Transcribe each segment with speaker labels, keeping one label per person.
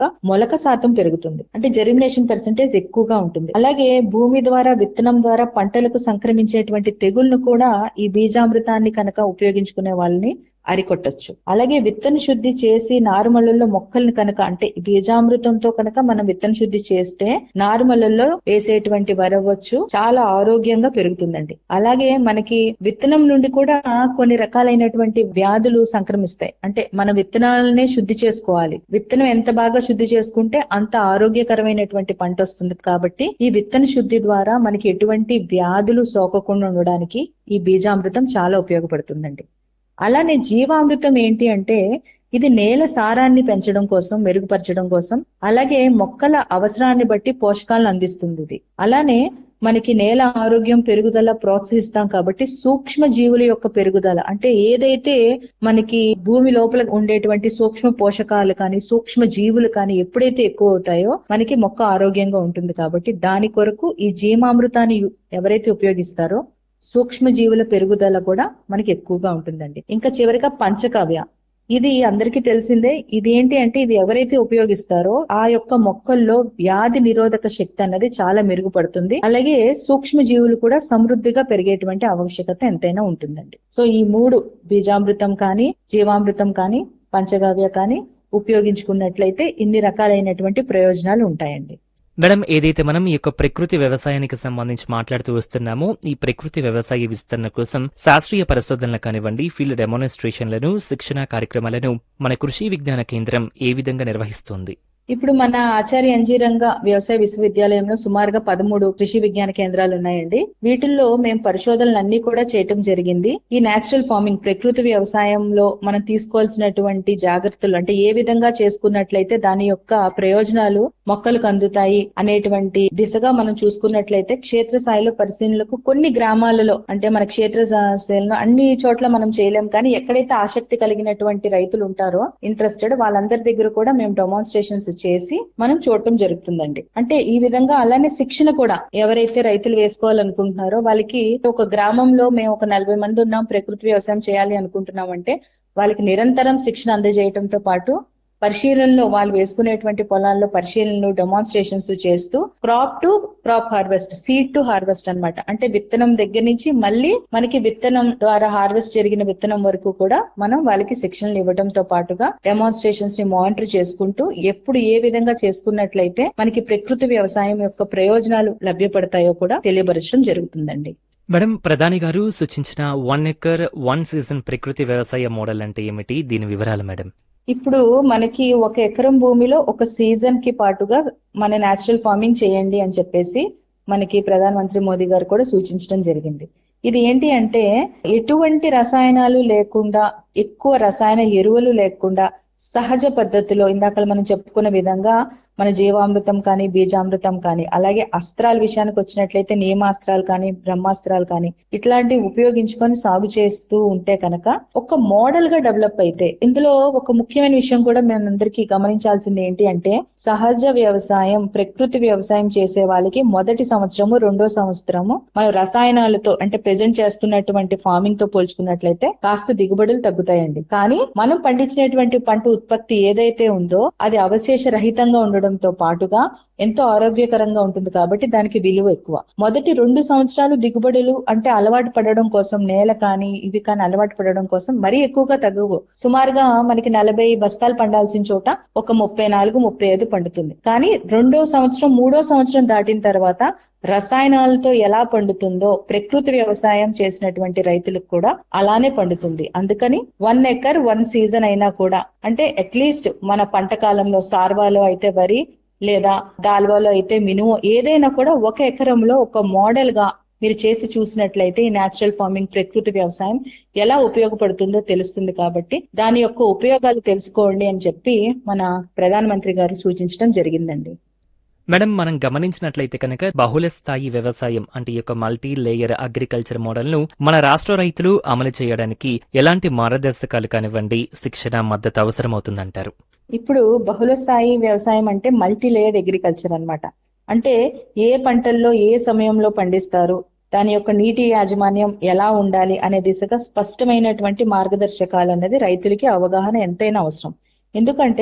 Speaker 1: మొలక శాతం పెరుగుతుంది అంటే జెర్మినేషన్ పర్సెంటేజ్ ఎక్కువగా ఉంటుంది అలాగే భూమి ద్వారా విత్తనం ద్వారా పంటలకు సంక్రమించేటువంటి తెగుళ్లను కూడా ఈ బీజామృతాన్ని కనుక ఉపయోగించుకునే వాళ్ళని అరికొట్టొచ్చు అలాగే విత్తన శుద్ధి చేసి నారుమళ్ళల్లో మొక్కల్ని కనుక అంటే బీజామృతంతో కనుక మనం విత్తన శుద్ధి చేస్తే నారుమళ్ళల్లో వేసేటువంటి వరవచ్చు చాలా ఆరోగ్యంగా పెరుగుతుందండి అలాగే మనకి విత్తనం నుండి కూడా కొన్ని రకాలైనటువంటి వ్యాధులు సంక్రమిస్తాయి అంటే మన విత్తనాలనే శుద్ధి చేసుకోవాలి విత్తనం ఎంత బాగా శుద్ధి చేసుకుంటే అంత ఆరోగ్యకరమైనటువంటి పంట వస్తుంది కాబట్టి ఈ విత్తన శుద్ధి ద్వారా మనకి ఎటువంటి వ్యాధులు సోకకుండా ఉండడానికి ఈ బీజామృతం చాలా ఉపయోగపడుతుందండి అలానే జీవామృతం ఏంటి అంటే ఇది నేల సారాన్ని పెంచడం కోసం మెరుగుపరచడం కోసం అలాగే మొక్కల అవసరాన్ని బట్టి పోషకాలను అందిస్తుంది ఇది అలానే మనకి నేల ఆరోగ్యం పెరుగుదల ప్రోత్సహిస్తాం కాబట్టి సూక్ష్మ జీవుల యొక్క పెరుగుదల అంటే ఏదైతే మనకి భూమి లోపల ఉండేటువంటి సూక్ష్మ పోషకాలు కానీ సూక్ష్మ జీవులు కానీ ఎప్పుడైతే ఎక్కువ అవుతాయో మనకి మొక్క ఆరోగ్యంగా ఉంటుంది కాబట్టి దాని కొరకు ఈ జీవామృతాన్ని ఎవరైతే ఉపయోగిస్తారో సూక్ష్మ జీవుల పెరుగుదల కూడా మనకి ఎక్కువగా ఉంటుందండి ఇంకా చివరిగా పంచకావ్య ఇది అందరికీ తెలిసిందే ఇది ఏంటి అంటే ఇది ఎవరైతే ఉపయోగిస్తారో ఆ యొక్క మొక్కల్లో వ్యాధి నిరోధక శక్తి అన్నది చాలా మెరుగుపడుతుంది అలాగే సూక్ష్మ జీవులు కూడా సమృద్ధిగా పెరిగేటువంటి ఆవశ్యకత ఎంతైనా ఉంటుందండి సో ఈ మూడు బీజామృతం కానీ జీవామృతం కానీ పంచగవ్య కానీ ఉపయోగించుకున్నట్లయితే ఇన్ని రకాలైనటువంటి ప్రయోజనాలు ఉంటాయండి
Speaker 2: మేడం ఏదైతే మనం ఈ యొక్క ప్రకృతి వ్యవసాయానికి సంబంధించి మాట్లాడుతూ వస్తున్నామో ఈ ప్రకృతి వ్యవసాయ విస్తరణ కోసం శాస్త్రీయ పరిశోధనలు కానివ్వండి ఫీల్డ్ డెమోన్స్ట్రేషన్లను శిక్షణ కార్యక్రమాలను మన కృషి విజ్ఞాన కేంద్రం ఏ విధంగా నిర్వహిస్తోంది
Speaker 1: ఇప్పుడు మన ఆచార్య అంజీరంగ వ్యవసాయ విశ్వవిద్యాలయంలో సుమారుగా పదమూడు కృషి విజ్ఞాన కేంద్రాలు ఉన్నాయండి వీటిల్లో మేము పరిశోధనలు అన్ని కూడా చేయటం జరిగింది ఈ నేచురల్ ఫార్మింగ్ ప్రకృతి వ్యవసాయంలో మనం తీసుకోవాల్సినటువంటి జాగ్రత్తలు అంటే ఏ విధంగా చేసుకున్నట్లయితే దాని యొక్క ప్రయోజనాలు మొక్కలకు అందుతాయి అనేటువంటి దిశగా మనం చూసుకున్నట్లయితే క్షేత్రస్థాయిలో పరిశీలనలకు కొన్ని గ్రామాలలో అంటే మన క్షేత్ర స్థాయిలో అన్ని చోట్ల మనం చేయలేం కానీ ఎక్కడైతే ఆసక్తి కలిగినటువంటి రైతులు ఉంటారో ఇంట్రెస్టెడ్ వాళ్ళందరి దగ్గర కూడా మేము డెమాన్స్ట్రేషన్స్ చేసి మనం చూడటం జరుగుతుందండి అంటే ఈ విధంగా అలానే శిక్షణ కూడా ఎవరైతే రైతులు వేసుకోవాలనుకుంటున్నారో వాళ్ళకి ఒక గ్రామంలో మేము ఒక నలభై మంది ఉన్నాం ప్రకృతి వ్యవసాయం చేయాలి అనుకుంటున్నాం అంటే వాళ్ళకి నిరంతరం శిక్షణ అందజేయడంతో పాటు పరిశీలనలో వాళ్ళు వేసుకునేటువంటి పొలాల్లో పరిశీలనలు డెమాన్స్ట్రేషన్స్ చేస్తూ crop to crop harvest seed to harvest అన్నమాట అంటే విత్తనం దగ్గర నుంచి మళ్ళీ మనకి విత్తనం ద్వారా హార్వెస్ట్ జరిగిన విత్తనం వరకు కూడా మనం వాళ్ళకి శిక్షణలు ఇవ్వడంతో పాటుగా డెమాన్స్ట్రేషన్స్ ని మానిటర్ చేసుకుంటూ ఎప్పుడు ఏ విధంగా చేసుకున్నట్లయితే మనకి ప్రకృతి వ్యవసాయం యొక్క ప్రయోజనాలు లభ్యపడతాయో కూడా తెలియపరచడం జరుగుతుందండి
Speaker 2: మేడం ప్రధాని గారు సూచించిన వన్ ఎకర్ వన్ సీజన్ ప్రకృతి వ్యవసాయ మోడల్ అంటే ఏమిటి దీని వివరాలు మేడం
Speaker 1: ఇప్పుడు మనకి ఒక ఎకరం భూమిలో ఒక సీజన్ కి పాటుగా మన నేచురల్ ఫార్మింగ్ చేయండి అని చెప్పేసి మనకి ప్రధానమంత్రి మోదీ గారు కూడా సూచించడం జరిగింది ఇది ఏంటి అంటే ఎటువంటి రసాయనాలు లేకుండా ఎక్కువ రసాయన ఎరువులు లేకుండా సహజ పద్ధతిలో ఇందాక మనం చెప్పుకున్న విధంగా మన జీవామృతం కానీ బీజామృతం కానీ అలాగే అస్త్రాల విషయానికి వచ్చినట్లయితే నియమాస్త్రాలు కానీ బ్రహ్మాస్త్రాలు కానీ ఇట్లాంటివి ఉపయోగించుకొని సాగు చేస్తూ ఉంటే కనుక ఒక మోడల్ గా డెవలప్ అయితే ఇందులో ఒక ముఖ్యమైన విషయం కూడా మనందరికీ గమనించాల్సింది ఏంటి అంటే సహజ వ్యవసాయం ప్రకృతి వ్యవసాయం చేసే వాళ్ళకి మొదటి సంవత్సరము రెండో సంవత్సరము మనం రసాయనాలతో అంటే ప్రెజెంట్ చేస్తున్నటువంటి ఫార్మింగ్ తో పోల్చుకున్నట్లయితే కాస్త దిగుబడులు తగ్గుతాయండి కానీ మనం పండించినటువంటి పంట ఉత్పత్తి ఏదైతే ఉందో అది అవశేష రహితంగా ఉండడంతో పాటుగా ఎంతో ఆరోగ్యకరంగా ఉంటుంది కాబట్టి దానికి విలువ ఎక్కువ మొదటి రెండు సంవత్సరాలు దిగుబడులు అంటే అలవాటు పడడం కోసం నేల కానీ ఇవి కానీ అలవాటు పడడం కోసం మరీ ఎక్కువగా తగ్గవు సుమారుగా మనకి నలభై బస్తాలు పండాల్సిన చోట ఒక ముప్పై నాలుగు ముప్పై ఐదు పండుతుంది కానీ రెండో సంవత్సరం మూడో సంవత్సరం దాటిన తర్వాత రసాయనాలతో ఎలా పండుతుందో ప్రకృతి వ్యవసాయం చేసినటువంటి రైతులకు కూడా అలానే పండుతుంది అందుకని వన్ ఎకర్ వన్ సీజన్ అయినా కూడా అంటే అట్లీస్ట్ మన పంట కాలంలో సార్వాలో అయితే వరి లేదా దాల్వాలో అయితే మినుము ఏదైనా కూడా ఒక ఎకరంలో ఒక మోడల్ గా మీరు చేసి చూసినట్లయితే ఈ నేచురల్ ఫార్మింగ్ ప్రకృతి వ్యవసాయం ఎలా ఉపయోగపడుతుందో తెలుస్తుంది కాబట్టి దాని యొక్క ఉపయోగాలు తెలుసుకోండి అని చెప్పి మన ప్రధానమంత్రి గారు సూచించడం జరిగిందండి
Speaker 2: మేడం మనం గమనించినట్లయితే కనుక బహుళ స్థాయి వ్యవసాయం అంటే ఈ యొక్క మల్టీ లేయర్ అగ్రికల్చర్ మోడల్ ను మన రాష్ట్ర రైతులు అమలు చేయడానికి ఎలాంటి మార్గదర్శకాలు కానివ్వండి శిక్షణ మద్దతు అవసరమవుతుందంటారు
Speaker 1: ఇప్పుడు బహుళ స్థాయి వ్యవసాయం అంటే మల్టీ లేయర్ అగ్రికల్చర్ అన్నమాట అంటే ఏ పంటల్లో ఏ సమయంలో పండిస్తారు దాని యొక్క నీటి యాజమాన్యం ఎలా ఉండాలి అనే దిశగా స్పష్టమైనటువంటి మార్గదర్శకాలు అనేది రైతులకి అవగాహన ఎంతైనా అవసరం ఎందుకంటే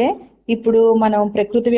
Speaker 1: ఇప్పుడు మనం ప్రకృతి